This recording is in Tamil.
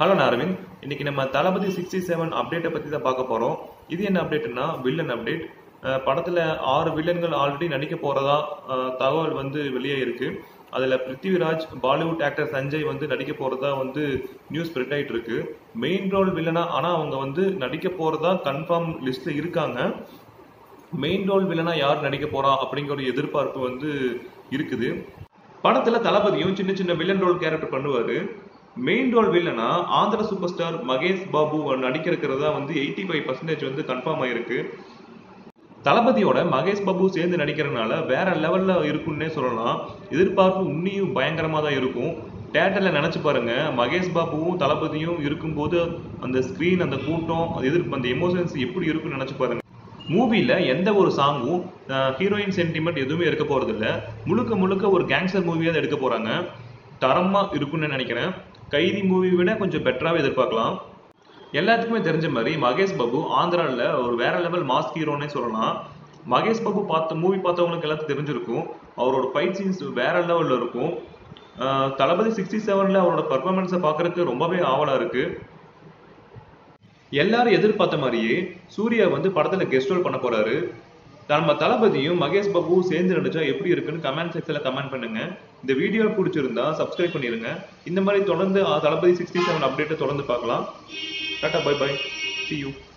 ஹலோ நான் அரவிந்த் இன்னைக்கு நம்ம தளபதி சிக்ஸ்டி செவன் அப்டேட்டை பற்றி தான் பார்க்க போகிறோம் இது என்ன அப்டேட்னா வில்லன் அப்டேட் படத்தில் ஆறு வில்லன்கள் ஆல்ரெடி நடிக்க போகிறதா தகவல் வந்து வெளியே இருக்கு அதில் பிருத்திவிராஜ் பாலிவுட் ஆக்டர் சஞ்சய் வந்து நடிக்க போகிறதா வந்து நியூஸ் ஸ்ப்ரெட் ஆகிட்டு இருக்கு மெயின் ரோல் வில்லனா ஆனால் அவங்க வந்து நடிக்க போகிறதா கன்ஃபார்ம் லிஸ்ட்டில் இருக்காங்க மெயின் ரோல் வில்லனா யார் நடிக்க போறா அப்படிங்கிற ஒரு எதிர்பார்ப்பு வந்து இருக்குது படத்துல தளபதியும் சின்ன சின்ன வில்லன் ரோல் கேரக்டர் பண்ணுவாரு மெயின் ரோல் வில்லனா ஆந்திர சூப்பர் ஸ்டார் மகேஷ் பாபு நடிக்கிறதா வந்து எயிட்டி ஃபைவ் பர்சன்டேஜ் வந்து கன்ஃபார்ம் ஆயிருக்கு தளபதியோட மகேஷ் பாபு சேர்ந்து நடிக்கிறதுனால வேற லெவல்ல இருக்குன்னே சொல்லலாம் எதிர்பார்ப்பு உன்னியும் பயங்கரமா தான் இருக்கும் தேட்டர்ல நினைச்சு பாருங்க மகேஷ் பாபுவும் தளபதியும் இருக்கும்போது அந்த ஸ்கிரீன் அந்த கூட்டம் அது எதிர்ப்பு அந்த எமோஷன்ஸ் எப்படி இருக்குன்னு நினைச்சு பாருங்க மூவியில் எந்த ஒரு சாங்கும் ஹீரோயின் சென்டிமெண்ட் எதுவுமே இருக்க போகிறதில்ல முழுக்க முழுக்க ஒரு கேங்ஸ்டர் மூவியாக தான் எடுக்க போகிறாங்க தரமாக இருக்குன்னு நினைக்கிறேன் கைதி மூவி விட கொஞ்சம் பெட்டராகவே எதிர்பார்க்கலாம் எல்லாத்துக்குமே தெரிஞ்ச மாதிரி மகேஷ் பாபு ஆந்திராவில் ஒரு வேற லெவல் மாஸ் ஹீரோன்னே சொல்லலாம் மகேஷ் பாபு பார்த்த மூவி பார்த்தவங்களுக்கு எல்லாத்துக்கும் தெரிஞ்சிருக்கும் அவரோட ஃபைட் சீன்ஸ் வேற லெவலில் இருக்கும் தளபதி சிக்ஸ்டி செவனில் அவரோட பர்ஃபார்மன்ஸை பார்க்கறதுக்கு ரொம்பவே ஆவலாக இருக்குது எல்லாரும் எதிர்பார்த்த மாதிரியே சூர்யா வந்து படத்துல கெஸ்ட் ரோல் பண்ண போறாரு நம்ம தளபதியும் மகேஷ் பாபுவும் சேர்ந்து நடிச்சா எப்படி இருக்குன்னு கமெண்ட் செக்ஷன்ல கமெண்ட் பண்ணுங்க இந்த வீடியோ பிடிச்சிருந்தா சப்ஸ்கிரைப் பண்ணிருங்க இந்த மாதிரி தொடர்ந்து தளபதி சிக்ஸ்டி செவன் அப்டேட்டை தொடர்ந்து பார்க்கலாம் tata bye bye see you